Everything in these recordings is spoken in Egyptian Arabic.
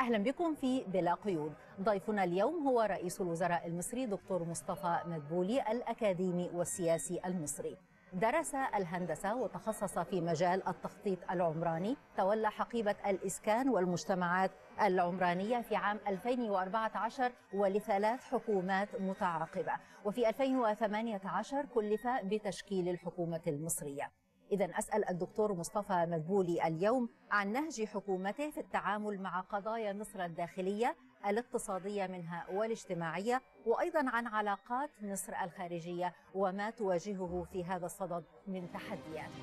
أهلا بكم في بلا قيود ضيفنا اليوم هو رئيس الوزراء المصري دكتور مصطفى مدبولي الأكاديمي والسياسي المصري درس الهندسة وتخصص في مجال التخطيط العمراني تولى حقيبة الإسكان والمجتمعات العمرانية في عام 2014 ولثلاث حكومات متعاقبة وفي 2018 كلف بتشكيل الحكومة المصرية إذا أسأل الدكتور مصطفى مدبولي اليوم عن نهج حكومته في التعامل مع قضايا مصر الداخلية الاقتصادية منها والاجتماعية وأيضا عن علاقات مصر الخارجية وما تواجهه في هذا الصدد من تحديات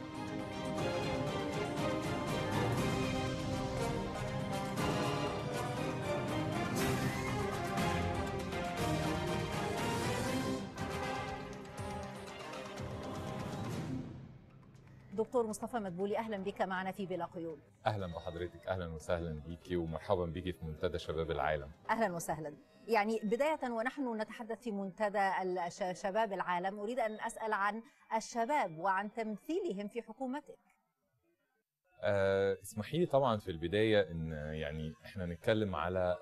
دكتور مصطفى مدبولي اهلا بك معنا في بلا قيود اهلا بحضرتك اهلا وسهلا بيكي ومرحبا بيكي في منتدى شباب العالم اهلا وسهلا يعني بدايه ونحن نتحدث في منتدى شباب العالم اريد ان اسال عن الشباب وعن تمثيلهم في حكومتك أه اسمحي لي طبعا في البدايه ان يعني احنا نتكلم على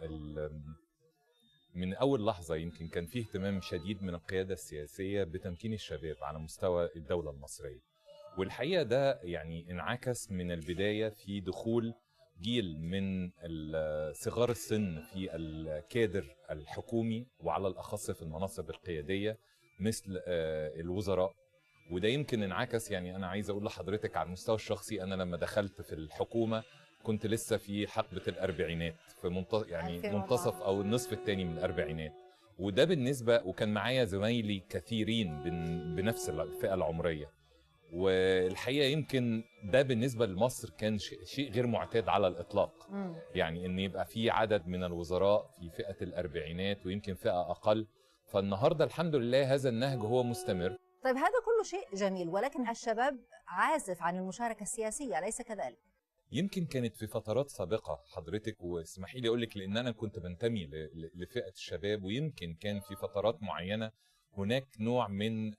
من اول لحظه يمكن كان فيه اهتمام شديد من القياده السياسيه بتمكين الشباب على مستوى الدوله المصريه والحقيقه ده يعني انعكس من البدايه في دخول جيل من صغار السن في الكادر الحكومي وعلى الاخص في المناصب القياديه مثل الوزراء وده يمكن انعكس يعني انا عايز اقول لحضرتك على المستوى الشخصي انا لما دخلت في الحكومه كنت لسه في حقبه الاربعينات في منتصف يعني منتصف او النصف الثاني من الاربعينات وده بالنسبه وكان معايا زمايلي كثيرين بنفس الفئه العمريه والحقيقه يمكن ده بالنسبه لمصر كان شيء غير معتاد على الاطلاق م. يعني ان يبقى في عدد من الوزراء في فئه الاربعينات ويمكن فئه اقل فالنهارده الحمد لله هذا النهج هو مستمر طيب هذا كله شيء جميل ولكن الشباب عازف عن المشاركه السياسيه اليس كذلك يمكن كانت في فترات سابقة حضرتك واسمحي لي أقول لك لأن أنا كنت بنتمي لفئة الشباب ويمكن كان في فترات معينة هناك نوع من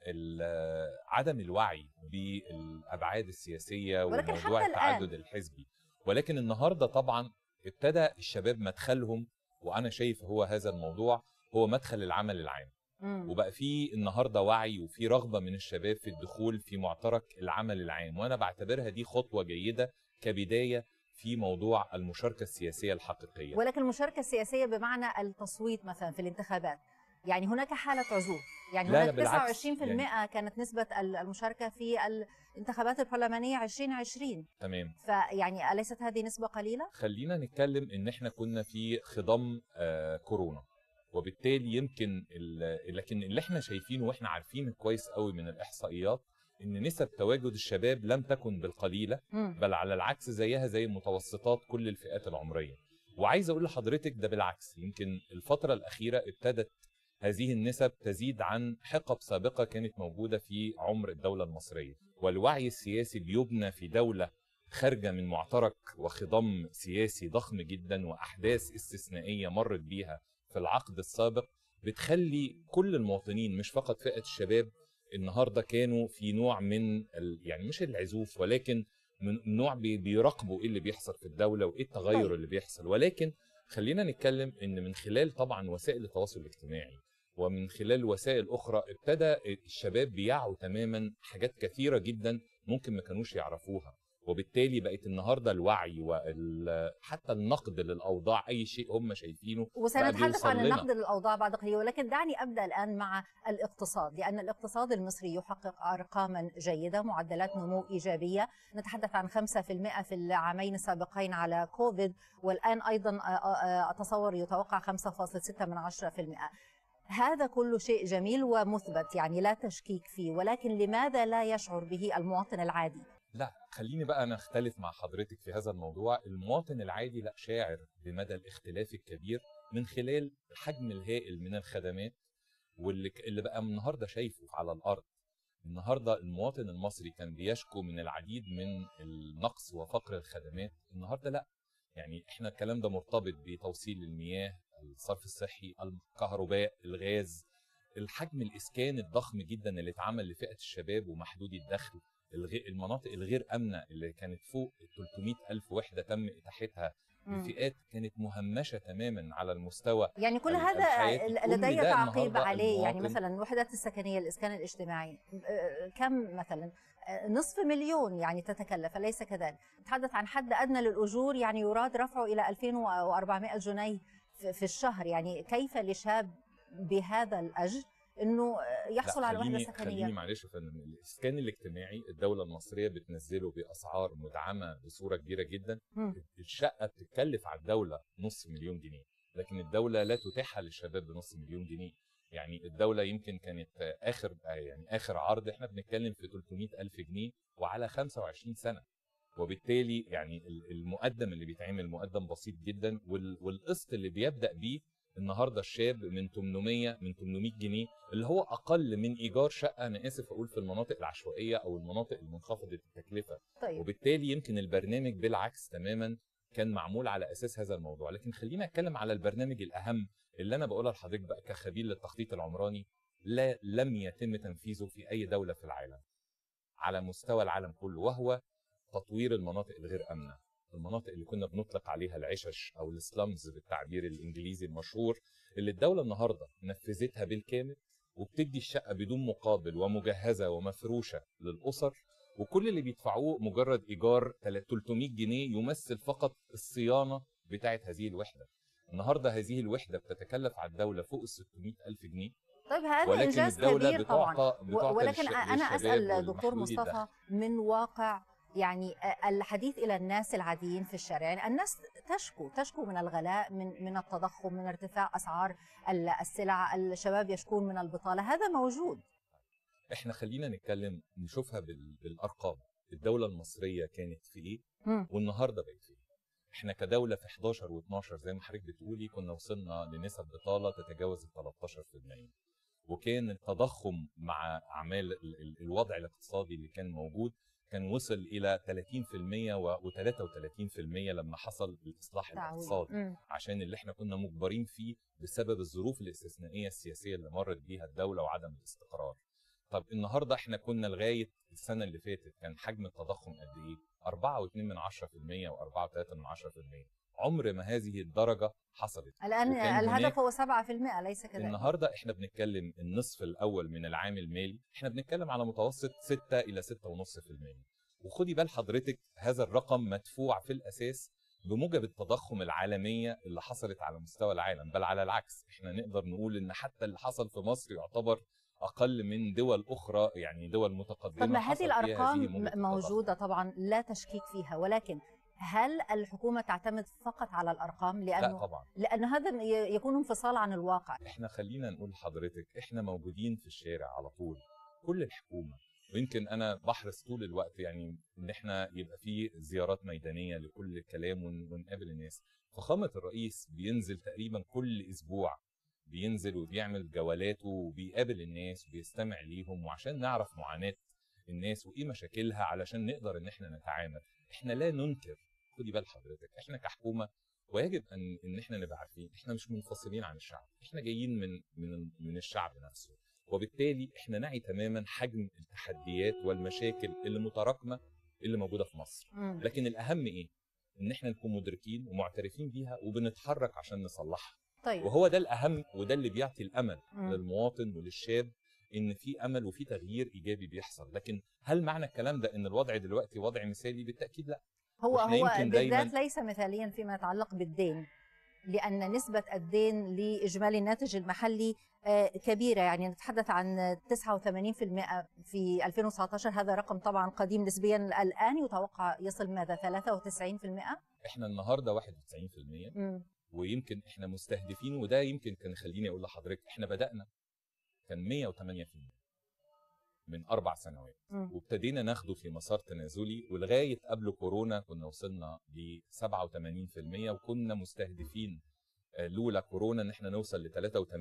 عدم الوعي بالابعاد السياسيه وموضوع التعدد الحزبي ولكن النهارده طبعا ابتدى الشباب مدخلهم وانا شايف هو هذا الموضوع هو مدخل العمل العام مم. وبقى في النهارده وعي وفي رغبه من الشباب في الدخول في معترك العمل العام وانا بعتبرها دي خطوه جيده كبدايه في موضوع المشاركه السياسيه الحقيقيه ولكن المشاركه السياسيه بمعنى التصويت مثلا في الانتخابات يعني هناك حالة عزوف يعني لا هناك لا 29% يعني كانت نسبة المشاركة في الانتخابات البرلمانية 2020 تمام فيعني أليست هذه نسبة قليلة؟ خلينا نتكلم إن إحنا كنا في خضم آه كورونا وبالتالي يمكن لكن اللي احنا شايفينه واحنا عارفين كويس قوي من الإحصائيات ان نسب تواجد الشباب لم تكن بالقليله بل على العكس زيها زي متوسطات كل الفئات العمريه وعايز اقول لحضرتك ده بالعكس يمكن الفتره الاخيره ابتدت هذه النسب تزيد عن حقب سابقة كانت موجودة في عمر الدولة المصرية والوعي السياسي بيبنى في دولة خارجة من معترك وخضم سياسي ضخم جدا وأحداث استثنائية مرت بيها في العقد السابق بتخلي كل المواطنين مش فقط فئة الشباب النهاردة كانوا في نوع من ال... يعني مش العزوف ولكن من نوع بي... بيراقبوا ايه اللي بيحصل في الدولة وايه التغير طيب. اللي بيحصل ولكن خلينا نتكلم ان من خلال طبعا وسائل التواصل الاجتماعي ومن خلال وسائل اخرى ابتدى الشباب بيعوا تماما حاجات كثيره جدا ممكن ما كانوش يعرفوها وبالتالي بقت النهارده الوعي وحتى النقد للاوضاع اي شيء هم شايفينه وسنتحدث عن النقد للاوضاع بعد قليل ولكن دعني ابدا الان مع الاقتصاد لان الاقتصاد المصري يحقق ارقاما جيده معدلات نمو ايجابيه نتحدث عن 5% في العامين السابقين على كوفيد والان ايضا اتصور يتوقع 5.6 من 10% هذا كله شيء جميل ومثبت يعني لا تشكيك فيه ولكن لماذا لا يشعر به المواطن العادي لا خليني بقى انا اختلف مع حضرتك في هذا الموضوع المواطن العادي لا شاعر بمدى الاختلاف الكبير من خلال الحجم الهائل من الخدمات واللي اللي بقى النهارده شايفه على الارض النهارده المواطن المصري كان بيشكو من العديد من النقص وفقر الخدمات النهارده لا يعني احنا الكلام ده مرتبط بتوصيل المياه الصرف الصحي الكهرباء الغاز الحجم الاسكان الضخم جدا اللي اتعمل لفئه الشباب ومحدودي الدخل المناطق الغير امنه اللي كانت فوق 300 الف وحده تم اتاحتها مم. لفئات كانت مهمشه تماما على المستوى يعني كل ال- هذا الحياتي، كل لدي ده تعقيب النهاردة عليه يعني المواطن- مثلا الوحدات السكنيه الاسكان الاجتماعي آه، كم مثلا آه، نصف مليون يعني تتكلف أليس كذلك نتحدث عن حد ادنى للاجور يعني يراد رفعه الى 2400 جنيه في في الشهر يعني كيف لشاب بهذا الاجر انه آه، يحصل لا، على وحده خليني- خليني سكنيه معلش يا فندم الاسكان الاجتماعي الدوله المصريه بتنزله باسعار مدعمه بصوره كبيره جدا مم. الشقه بتتكلف على الدوله نص مليون جنيه لكن الدوله لا تتيحها للشباب بنص مليون جنيه يعني الدوله يمكن كانت اخر يعني اخر عرض احنا بنتكلم في 300 الف جنيه وعلى 25 سنه وبالتالي يعني ال- المقدم اللي بيتعمل مقدم بسيط جدا وال- والقسط اللي بيبدا بيه النهارده الشاب من 800 من 800 جنيه اللي هو اقل من ايجار شقه انا اسف اقول في المناطق العشوائيه او المناطق المنخفضه التكلفه طيب وبالتالي يمكن البرنامج بالعكس تماما كان معمول على اساس هذا الموضوع لكن خلينا اتكلم على البرنامج الاهم اللي انا بقولها لحضرتك بقى كخبير للتخطيط العمراني لا لم يتم تنفيذه في اي دوله في العالم على مستوى العالم كله وهو تطوير المناطق الغير امنه المناطق اللي كنا بنطلق عليها العشش او السلمز بالتعبير الانجليزي المشهور اللي الدوله النهارده نفذتها بالكامل وبتدي الشقه بدون مقابل ومجهزه ومفروشه للاسر وكل اللي بيدفعوه مجرد ايجار 300 جنيه يمثل فقط الصيانه بتاعه هذه الوحده النهارده هذه الوحده بتتكلف على الدوله فوق ال 600 الف جنيه طيب هذا ولكن انجاز الدوله كبير طبعا بتعطى و- بتعطى ولكن للش- انا للشباب اسال دكتور والمحدودي الدخل. مصطفى من واقع يعني الحديث الى الناس العاديين في الشارع يعني الناس تشكو تشكو من الغلاء من من التضخم من ارتفاع اسعار ال- السلع الشباب يشكون من البطاله هذا موجود احنا خلينا نتكلم نشوفها بال- بالارقام الدوله المصريه كانت في ايه مم. والنهارده بقت في ايه احنا كدوله في 11 و12 زي ما حضرتك بتقولي كنا وصلنا لنسب بطاله تتجاوز ال 13% وكان التضخم مع اعمال ال- ال- الوضع الاقتصادي اللي كان موجود كان وصل الى 30% و33% لما حصل الاصلاح تعويض. الاقتصادي مم. عشان اللي احنا كنا مجبرين فيه بسبب الظروف الاستثنائيه السياسيه اللي مرت بيها الدوله وعدم الاستقرار. طب النهارده احنا كنا لغايه السنه اللي فاتت كان حجم التضخم قد ايه؟ 4.2% و4.3% عمر ما هذه الدرجه حصلت. الان وكان الهدف هناك- هو 7% ليس كذلك النهارده احنا بنتكلم النصف الاول من العام المالي احنا بنتكلم على متوسط 6 الى 6.5% وخدي بال حضرتك هذا الرقم مدفوع في الاساس بموجب التضخم العالميه اللي حصلت على مستوى العالم بل على العكس احنا نقدر نقول ان حتى اللي حصل في مصر يعتبر اقل من دول اخرى يعني دول متقدمه طب ما حصل هذه فيها الارقام موجة م- التضخم. موجوده طبعا لا تشكيك فيها ولكن هل الحكومه تعتمد فقط على الارقام لا لانه طبعا لان هذا ي- يكون انفصال عن الواقع احنا خلينا نقول لحضرتك احنا موجودين في الشارع على طول كل الحكومه ويمكن انا بحرص طول الوقت يعني ان احنا يبقى في زيارات ميدانيه لكل الكلام ون- ونقابل الناس فخامه الرئيس بينزل تقريبا كل اسبوع بينزل وبيعمل جولاته وبيقابل الناس وبيستمع ليهم وعشان نعرف معاناه الناس وايه مشاكلها علشان نقدر ان احنا نتعامل احنا لا ننكر خدي بال حضرتك احنا كحكومه ويجب ان ان احنا نبقى عارفين احنا مش منفصلين عن الشعب احنا جايين من من من الشعب نفسه وبالتالي احنا نعي تماما حجم التحديات والمشاكل اللي متراكمه اللي موجوده في مصر مم. لكن الاهم ايه ان احنا نكون مدركين ومعترفين بيها وبنتحرك عشان نصلحها طيب وهو ده الاهم وده اللي بيعطي الامل مم. للمواطن وللشاب ان في امل وفي تغيير ايجابي بيحصل لكن هل معنى الكلام ده ان الوضع دلوقتي وضع مثالي بالتاكيد لا هو وإحنا هو يمكن بالذات دايماً- ليس مثاليا فيما يتعلق بالدين لأن نسبة الدين لإجمالي الناتج المحلي آه، كبيرة يعني نتحدث عن 89% في 2019 هذا رقم طبعا قديم نسبيا الآن يتوقع يصل ماذا 93% احنا النهارده 91% مم. ويمكن احنا مستهدفين وده يمكن كان خليني اقول لحضرتك احنا بدانا كان 108% من اربع سنوات مم. وابتدينا ناخده في مسار تنازلي ولغايه قبل كورونا كنا وصلنا ل 87% وكنا مستهدفين آه، لولا كورونا ان احنا نوصل ل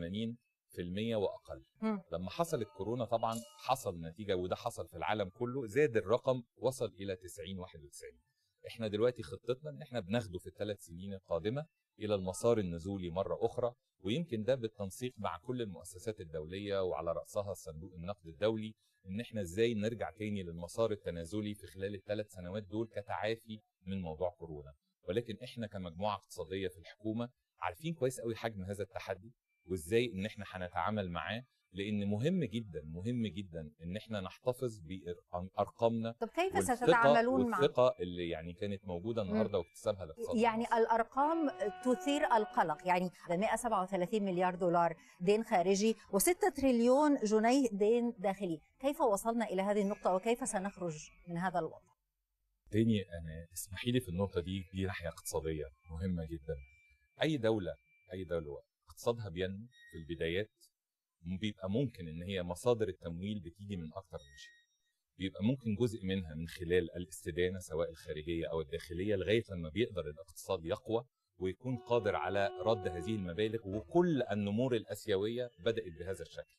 83% واقل مم. لما حصلت كورونا طبعا حصل نتيجه وده حصل في العالم كله زاد الرقم وصل الى 90 91 احنا دلوقتي خطتنا ان احنا بناخده في الثلاث سنين القادمه الى المسار النزولي مره اخرى ويمكن ده بالتنسيق مع كل المؤسسات الدوليه وعلى راسها صندوق النقد الدولي ان احنا ازاي نرجع تاني للمسار التنازلي في خلال الثلاث سنوات دول كتعافي من موضوع كورونا ولكن احنا كمجموعه اقتصاديه في الحكومه عارفين كويس قوي حجم هذا التحدي وازاي ان احنا هنتعامل معاه لان مهم جدا مهم جدا ان احنا نحتفظ بارقامنا طب كيف والثقة- ستتعاملون مع والثقه اللي يعني كانت موجوده النهارده واكتسابها الاقتصاد يعني المصري. الارقام تثير القلق يعني 137 مليار دولار دين خارجي و6 تريليون جنيه دين داخلي كيف وصلنا الى هذه النقطه وكيف سنخرج من هذا الوضع تاني انا اسمحي لي في النقطه دي دي ناحيه اقتصاديه مهمه جدا اي دوله اي دوله اقتصادها بينمو في البدايات بيبقى ممكن ان هي مصادر التمويل بتيجي من اكتر من شيء بيبقى ممكن جزء منها من خلال الاستدانه سواء الخارجيه او الداخليه لغايه لما بيقدر الاقتصاد يقوى ويكون قادر على رد هذه المبالغ وكل النمور الاسيويه بدات بهذا الشكل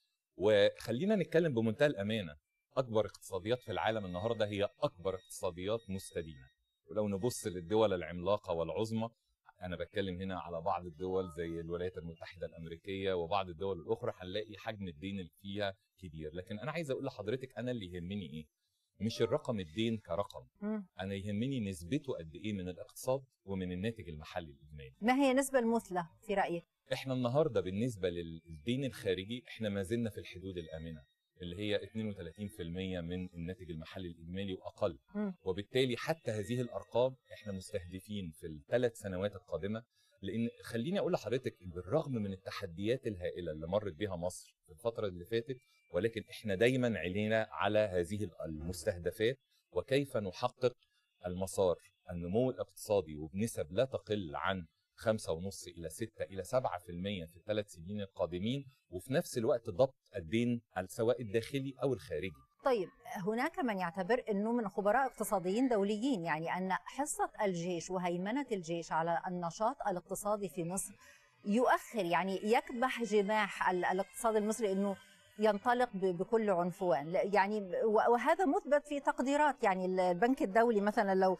وخلينا نتكلم بمنتهى الامانه اكبر اقتصاديات في العالم النهارده هي اكبر اقتصاديات مستدينه ولو نبص للدول العملاقه والعظمى انا بتكلم هنا على بعض الدول زي الولايات المتحده الامريكيه وبعض الدول الاخرى هنلاقي حجم الدين اللي فيها كبير لكن انا عايز اقول لحضرتك انا اللي يهمني ايه مش الرقم الدين كرقم مم. انا يهمني نسبته قد ايه من الاقتصاد ومن الناتج المحلي الاجمالي ما هي النسبه المثلى في رايك احنا النهارده بالنسبه للدين الخارجي احنا ما زلنا في الحدود الامنه اللي هي 32% من الناتج المحلي الاجمالي واقل مم. وبالتالي حتى هذه الارقام احنا مستهدفين في الثلاث سنوات القادمه لان خليني اقول لحضرتك إن بالرغم من التحديات الهائله اللي مرت بها مصر في الفتره اللي فاتت ولكن احنا دايما علينا على هذه المستهدفات وكيف نحقق المسار النمو الاقتصادي وبنسب لا تقل عن 5.5 الى 6 الى 7% في الثلاث سنين القادمين وفي نفس الوقت ضبط الدين سواء الداخلي او الخارجي طيب هناك من يعتبر انه من خبراء اقتصاديين دوليين يعني ان حصه الجيش وهيمنه الجيش على النشاط الاقتصادي في مصر يؤخر يعني يكبح جماح ال- الاقتصاد المصري انه ينطلق ب- بكل عنفوان لا- يعني و- وهذا مثبت في تقديرات يعني البنك الدولي مثلا لو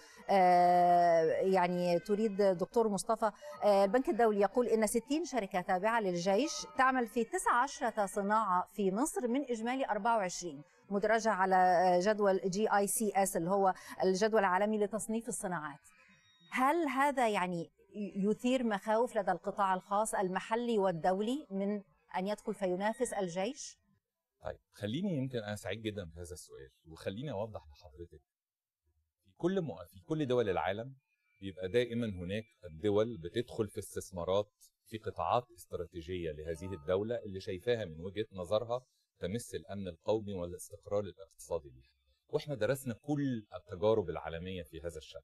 آه، يعني تريد دكتور مصطفى آه، البنك الدولي يقول ان 60 شركه تابعه للجيش تعمل في 19 صناعه في مصر من اجمالي 24 مدرجه على جدول جي اي سي اس اللي هو الجدول العالمي لتصنيف الصناعات هل هذا يعني يثير مخاوف لدى القطاع الخاص المحلي والدولي من ان يدخل فينافس الجيش طيب خليني يمكن انا سعيد جدا بهذا السؤال وخليني اوضح لحضرتك في كل مؤ... في كل دول العالم بيبقى دائما هناك الدول بتدخل في استثمارات في قطاعات استراتيجيه لهذه الدوله اللي شايفاها من وجهه نظرها تمس الامن القومي والاستقرار الاقتصادي ليها واحنا درسنا كل التجارب العالميه في هذا الشان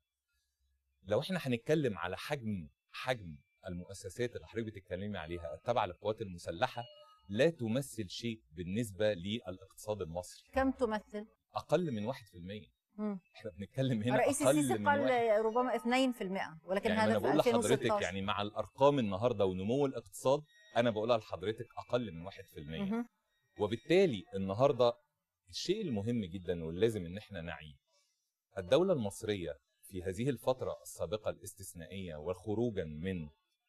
لو احنا هنتكلم على حجم حجم المؤسسات اللي حضرتك بتتكلمي عليها التابعه للقوات المسلحه لا تمثل شيء بالنسبه للاقتصاد المصري كم تمثل اقل من 1% مم. احنا بنتكلم هنا رئيس اقل السيسي من قال واحد. ربما 2% ولكن يعني هذا انا في بقول لحضرتك 2016 يعني مع الارقام النهارده ونمو الاقتصاد انا بقولها لحضرتك اقل من 1% مهم. وبالتالي النهارده الشيء المهم جدا واللازم ان احنا نعيه الدوله المصريه في هذه الفتره السابقه الاستثنائيه وخروجا من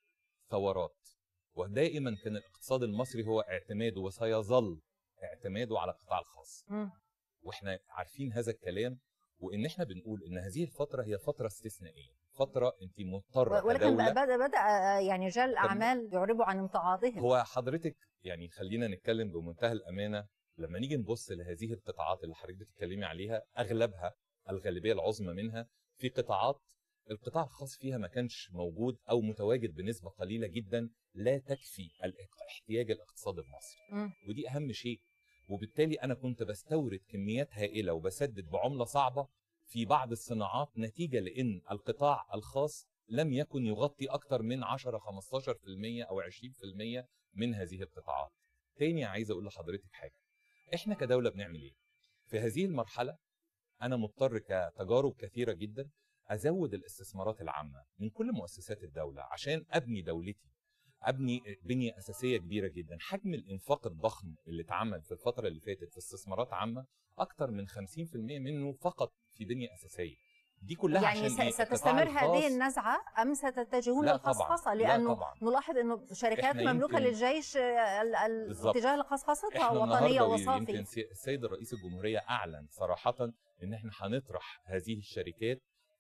ثورات ودائما كان الاقتصاد المصري هو اعتماده وسيظل اعتماده على القطاع الخاص مم. واحنا عارفين هذا الكلام وان احنا بنقول ان هذه الفتره هي فتره استثنائيه فتره انت مضطره ولكن كدولة بدا بدا يعني رجال الاعمال يعربوا عن امتعاضهم هو حضرتك يعني خلينا نتكلم بمنتهى الامانه لما نيجي نبص لهذه القطاعات اللي حضرتك بتتكلمي عليها اغلبها الغالبيه العظمى منها في قطاعات القطاع الخاص فيها ما كانش موجود او متواجد بنسبه قليله جدا لا تكفي الاق- احتياج الاقتصاد المصري مم. ودي اهم شيء وبالتالي انا كنت بستورد كميات هائله وبسدد بعمله صعبه في بعض الصناعات نتيجه لان القطاع الخاص لم يكن يغطي اكثر من 10 15% او 20% من هذه القطاعات. تاني عايز اقول لحضرتك حاجه. احنا كدوله بنعمل ايه؟ في هذه المرحله انا مضطر كتجارب كثيره جدا ازود الاستثمارات العامه من كل مؤسسات الدوله عشان ابني دولتي. ابني بنيه اساسيه كبيره جدا، حجم الانفاق الضخم اللي اتعمل في الفتره اللي فاتت في استثمارات عامه اكثر من 50% منه فقط في بنيه اساسيه. دي كلها يعني عشان س- إيه؟ القطاع ستستمر هذه الخاص النزعه ام ستتجهون لا طبعاً، للخصخصه لا لانه طبعاً. نلاحظ انه شركات إحنا مملوكه يمكن- للجيش آه، ال- ال- بالظبط. الاتجاه لخصخصتها احنا وطنيه النهارده وصافي يمكن سي- السيد رئيس الجمهوريه اعلن صراحه ان احنا هنطرح هذه الشركات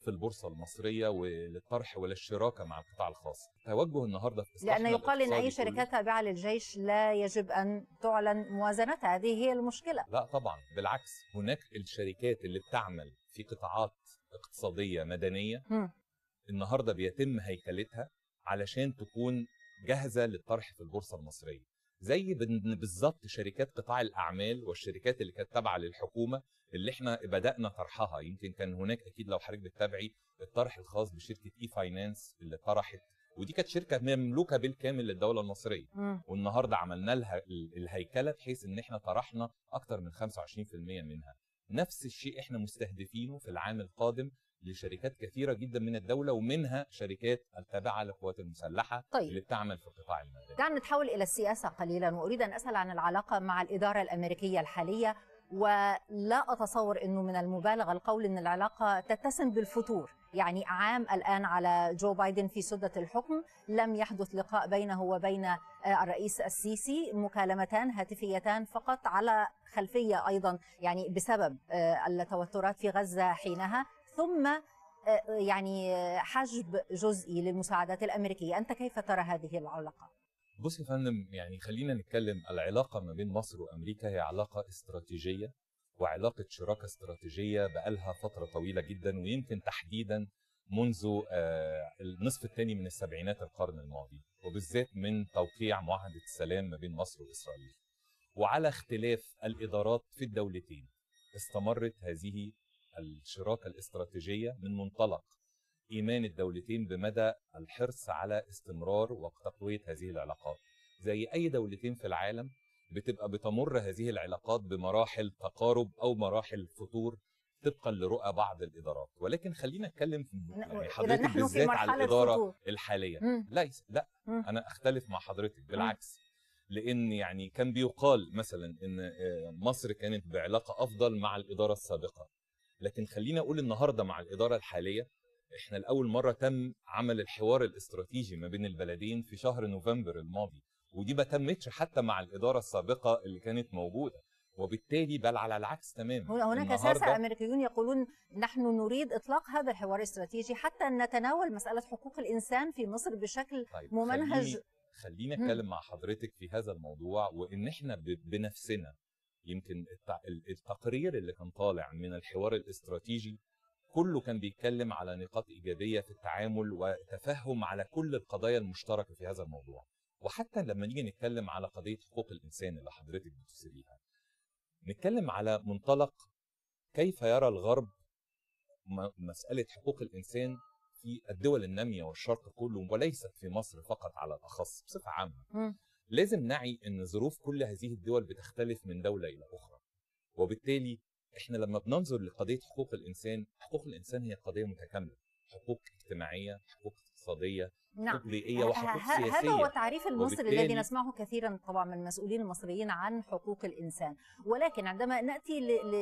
في البورصه المصريه وللطرح ولا الشراكه مع القطاع الخاص توجه النهارده في إصلاحنا لأن يقال أن أي الاقتصادي كله- شركات تابعة للجيش لا يجب أن تعلن موازنتها هذه هي المشكلة لا طبعا بالعكس هناك الشركات اللي بتعمل في قطاعات اقتصاديه مدنيه مم. النهارده بيتم هيكلتها علشان تكون جاهزه للطرح في البورصه المصريه زي بن- بالظبط شركات قطاع الاعمال والشركات اللي كانت تابعه للحكومه اللي احنا بدانا طرحها يمكن كان هناك اكيد لو حضرتك بتتابعي الطرح الخاص بشركه اي فاينانس اللي طرحت ودي كانت شركه مملوكه بالكامل للدوله المصريه مم. والنهارده عملنا لها ال- الهيكله بحيث ان احنا طرحنا اكتر من 25% منها نفس الشيء احنا مستهدفينه في العام القادم لشركات كثيره جدا من الدوله ومنها شركات التابعه للقوات المسلحه طيب. اللي بتعمل في القطاع المدني دعنا نتحول إلى السياسة قليلا وأريد أن أسأل عن العلاقة مع الإدارة الأمريكية الحالية ولا أتصور أنه من المبالغة القول أن العلاقة تتسم بالفتور يعني عام الآن على جو بايدن في سدة الحكم لم يحدث لقاء بينه وبين آه، الرئيس السيسي مكالمتان هاتفيتان فقط على خلفية أيضا يعني بسبب آه، التوترات في غزة حينها ثم آه، يعني آه، حجب جزئي للمساعدات الأمريكية أنت كيف ترى هذه العلاقة؟ بص يا فندم يعني خلينا نتكلم العلاقه ما بين مصر وامريكا هي علاقه استراتيجيه وعلاقه شراكه استراتيجيه بقالها فتره طويله جدا ويمكن تحديدا منذ آه، النصف الثاني من السبعينات القرن الماضي وبالذات من توقيع معاهده السلام ما بين مصر واسرائيل وعلى اختلاف الادارات في الدولتين استمرت هذه الشراكه الاستراتيجيه من منطلق ايمان الدولتين بمدى الحرص على استمرار وتقويه هذه العلاقات زي اي دولتين في العالم بتبقى بتمر هذه العلاقات بمراحل تقارب او مراحل فتور طبقا لرؤى بعض الادارات ولكن خلينا نتكلم في- إذا يعني حضرتك نحن في بالذات على مرحلة الاداره فتور. الحاليه مم. ليس لا مم. انا اختلف مع حضرتك بالعكس لان يعني كان بيقال مثلا ان آه، مصر كانت بعلاقه افضل مع الاداره السابقه لكن خلينا اقول النهارده مع الاداره الحاليه احنا لاول مره تم عمل الحوار الاستراتيجي ما بين البلدين في شهر نوفمبر الماضي ودي ما تمتش حتى مع الاداره السابقه اللي كانت موجوده وبالتالي بل على العكس تماما هنا- هناك النهاردة- ساسة أمريكيون يقولون نحن نريد إطلاق هذا الحوار الاستراتيجي حتى أن نتناول مسألة حقوق الإنسان في مصر بشكل طيب ممنهج. خليني, خليني مم. اتكلم مع حضرتك في هذا الموضوع وان احنا ب- بنفسنا يمكن التع- ال- التقرير اللي كان طالع من الحوار الاستراتيجي كله كان بيتكلم على نقاط ايجابيه في التعامل وتفهم على كل القضايا المشتركه في هذا الموضوع وحتى لما نيجي نتكلم على قضيه حقوق الانسان اللي حضرتك بتثيريها نتكلم على منطلق كيف يرى الغرب م- مساله حقوق الانسان في الدول الناميه والشرق كله وليست في مصر فقط على الاخص بصفه عامه مم. لازم نعي ان ظروف كل هذه الدول بتختلف من دوله الى اخرى وبالتالي احنا لما بننظر لقضيه حقوق الانسان حقوق الانسان هي قضيه متكامله حقوق اجتماعيه حقوق اقتصاديه نعم حقوق بيئيه ه- وحقوق ه- سياسيه هذا هو التعريف المصري الذي وبالتالي- نسمعه كثيرا طبعا من المسؤولين المصريين عن حقوق الإنسان ولكن عندما نأتي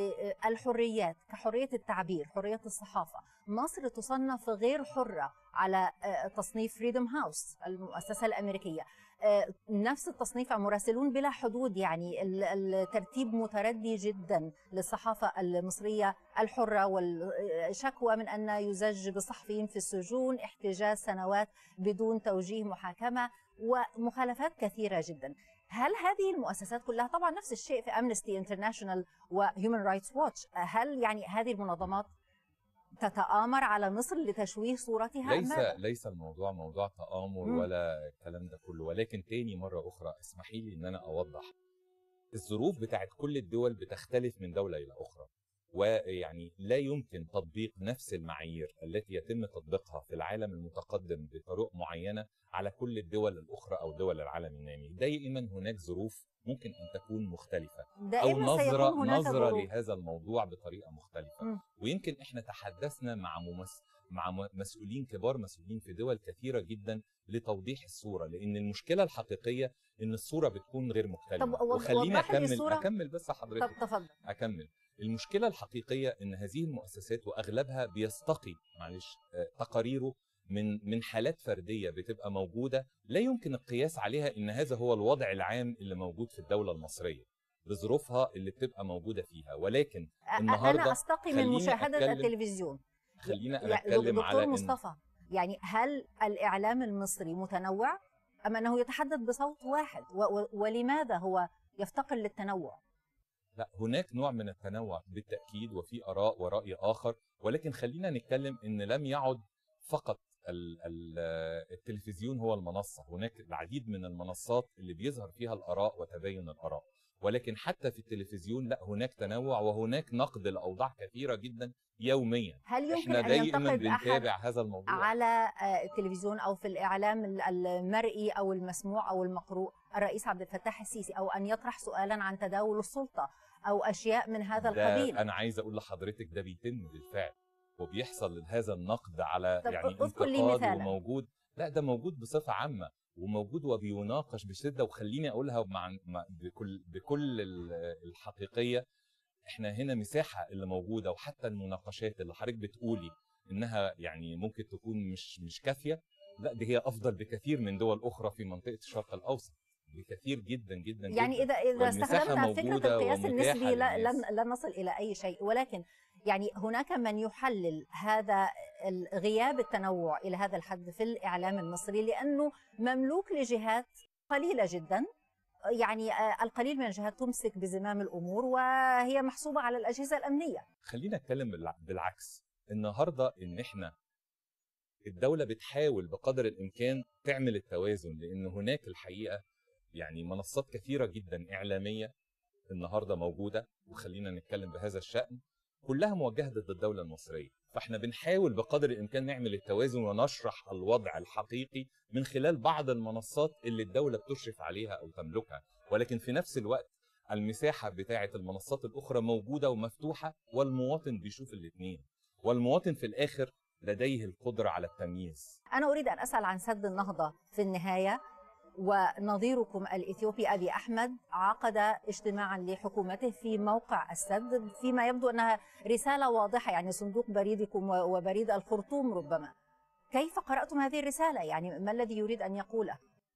للحريات كحرية التعبير حرية الصحافة مصر تصنف غير حرة على آه، تصنيف فريدم هاوس المؤسسة الأمريكية آه، نفس التصنيف عن مراسلون بلا حدود يعني ال- الترتيب متردي جدا للصحافة المصرية الحرة والشكوى من أن يزج بالصحفيين في السجون احتجاز سنوات بدون توجيه محاكمة ومخالفات كثيرة جدا هل هذه المؤسسات كلها طبعا نفس الشيء في امنستي انترناشونال وهيومن رايتس واتش هل يعني هذه المنظمات تتآمر على مصر لتشويه صورتها ليس ماذا؟ ليس الموضوع موضوع تآمر مم. ولا الكلام ده كله ولكن تاني مرة أخرى اسمحي لي إن أنا أوضح الظروف بتاعت كل الدول بتختلف من دولة إلى أخرى ويعني لا يمكن تطبيق نفس المعايير التي يتم تطبيقها في العالم المتقدم بطرق معينة على كل الدول الأخرى أو دول العالم النامي دائما هناك ظروف ممكن أن تكون مختلفة أو دائما نظرة سيكون هناك نظرة ظروف. لهذا الموضوع بطريقة مختلفة مم. ويمكن احنا تحدثنا مع ممس... مع م- مسؤولين كبار مسؤولين في دول كثيرة جدا لتوضيح الصورة لأن المشكلة الحقيقية إن الصورة بتكون غير مكتملة طب وض- وخليني وضح لي أكمل الصورة. أكمل بس طب حضرتك تفضل أكمل المشكلة الحقيقية إن هذه المؤسسات وأغلبها بيستقي معلش آه، تقاريره من من حالات فردية بتبقى موجودة لا يمكن القياس عليها إن هذا هو الوضع العام اللي موجود في الدولة المصرية بظروفها اللي بتبقى موجودة فيها ولكن أ- النهاردة أنا أستقي من خليني مشاهدة أتكلم- التلفزيون خلينا انا يعني اتكلم على دكتور إن مصطفى يعني هل الاعلام المصري متنوع ام انه يتحدث بصوت واحد و- و- ولماذا هو يفتقر للتنوع لا هناك نوع من التنوع بالتاكيد وفي اراء وراي اخر ولكن خلينا نتكلم ان لم يعد فقط ال- ال- التلفزيون هو المنصه هناك العديد من المنصات اللي بيظهر فيها الاراء وتباين الاراء ولكن حتى في التلفزيون لا هناك تنوع وهناك نقد لاوضاع كثيره جدا يوميا هل يمكن احنا ان دايما ينتقد احد بنتابع هذا الموضوع على آه، التلفزيون او في الاعلام ال- المرئي او المسموع او المقروء الرئيس عبد الفتاح السيسي او ان يطرح سؤالا عن تداول السلطه او اشياء من هذا ده القبيل انا عايز اقول لحضرتك ده بيتم بالفعل وبيحصل هذا النقد على طب يعني اذكر لي انتقاد مثالا. وموجود لا ده موجود بصفه عامه وموجود وبيناقش بشده وخليني اقولها مع مع- بكل بكل ال- الحقيقيه احنا هنا مساحه اللي موجوده وحتى المناقشات اللي حضرتك بتقولي انها يعني ممكن تكون مش مش كافيه لا دي هي افضل بكثير من دول اخرى في منطقه الشرق الاوسط بكثير جدا جدا يعني جدا. اذا اذا والمساحة استخدمنا فكره موجودة القياس ومتاحة النسبي لا- للناس. لن لن نصل الى اي شيء ولكن يعني هناك من يحلل هذا ال- غياب التنوع الى هذا الحد في الاعلام المصري لانه مملوك لجهات قليله جدا يعني آه، القليل من الجهات تمسك بزمام الامور وهي محسوبه على الاجهزه الامنيه خلينا نتكلم بالع- بالعكس النهارده ان احنا الدوله بتحاول بقدر الامكان تعمل التوازن لان هناك الحقيقه يعني منصات كثيره جدا اعلاميه النهارده موجوده وخلينا نتكلم بهذا الشان كلها موجهه ضد الدوله المصريه فاحنا بنحاول بقدر الامكان نعمل التوازن ونشرح الوضع الحقيقي من خلال بعض المنصات اللي الدوله بتشرف عليها او تملكها ولكن في نفس الوقت المساحه بتاعه المنصات الاخرى موجوده ومفتوحه والمواطن بيشوف الاثنين والمواطن في الاخر لديه القدره على التمييز انا اريد ان اسال عن سد النهضه في النهايه ونظيركم الاثيوبي ابي احمد عقد اجتماعا لحكومته في موقع السد فيما يبدو انها رساله واضحه يعني صندوق بريدكم و- وبريد الخرطوم ربما كيف قراتم هذه الرساله يعني ما الذي يريد ان يقوله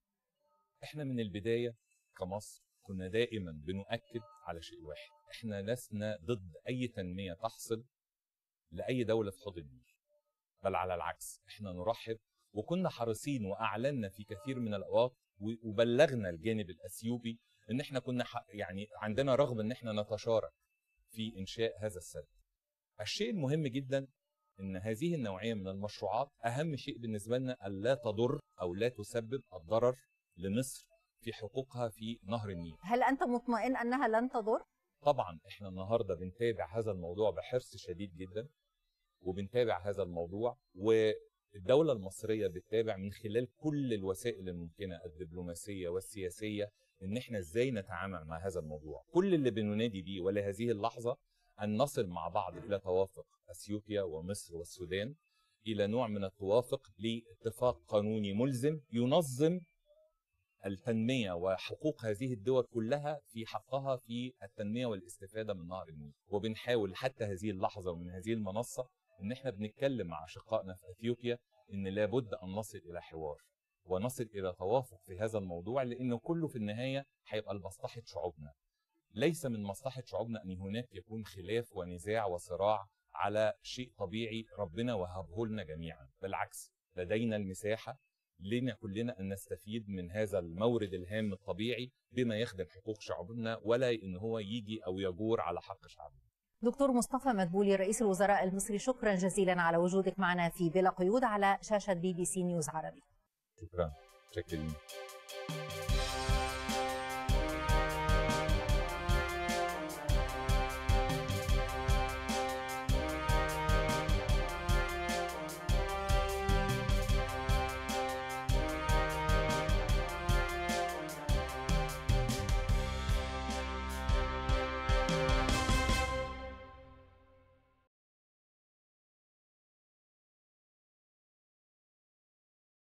احنا من البدايه كمصر كنا دائما بنؤكد على شيء واحد احنا لسنا ضد اي تنميه تحصل لاي دوله في حوض النيل بل على العكس احنا نرحب وكنا حريصين واعلنا في كثير من الاوقات و- وبلغنا الجانب الاثيوبي ان احنا كنا ح- يعني عندنا رغبه ان احنا نتشارك في انشاء هذا السد. الشيء المهم جدا ان هذه النوعيه من المشروعات اهم شيء بالنسبه لنا الا تضر او لا تسبب الضرر لمصر في حقوقها في نهر النيل. هل انت مطمئن انها لن تضر طبعا احنا النهارده بنتابع هذا الموضوع بحرص شديد جدا وبنتابع هذا الموضوع والدولة المصرية بتتابع من خلال كل الوسائل الممكنة الدبلوماسية والسياسية ان احنا ازاي نتعامل مع هذا الموضوع كل اللي بننادي بيه ولهذه اللحظة ان نصل مع بعض الى توافق اثيوبيا ومصر والسودان الى نوع من التوافق لاتفاق قانوني ملزم ينظم التنمية وحقوق هذه الدول كلها في حقها في التنمية والاستفادة من نهر النيل وبنحاول حتى هذه اللحظة ومن هذه المنصة ان احنا بنتكلم مع اشقائنا في اثيوبيا ان لابد ان نصل الى حوار ونصل الى توافق في هذا الموضوع لانه كله في النهاية هيبقى لمصلحة شعوبنا ليس من مصلحة شعوبنا ان هناك يكون خلاف ونزاع وصراع على شيء طبيعي ربنا وهبه لنا جميعا بالعكس لدينا المساحة لنا كلنا ان نستفيد من هذا المورد الهام الطبيعي بما يخدم حقوق شعوبنا ولا ان هو يجي او يجور على حق شعبنا. دكتور مصطفى مدبولي رئيس الوزراء المصري شكرا جزيلا على وجودك معنا في بلا قيود على شاشه بي بي سي نيوز عربي شكرا شكرا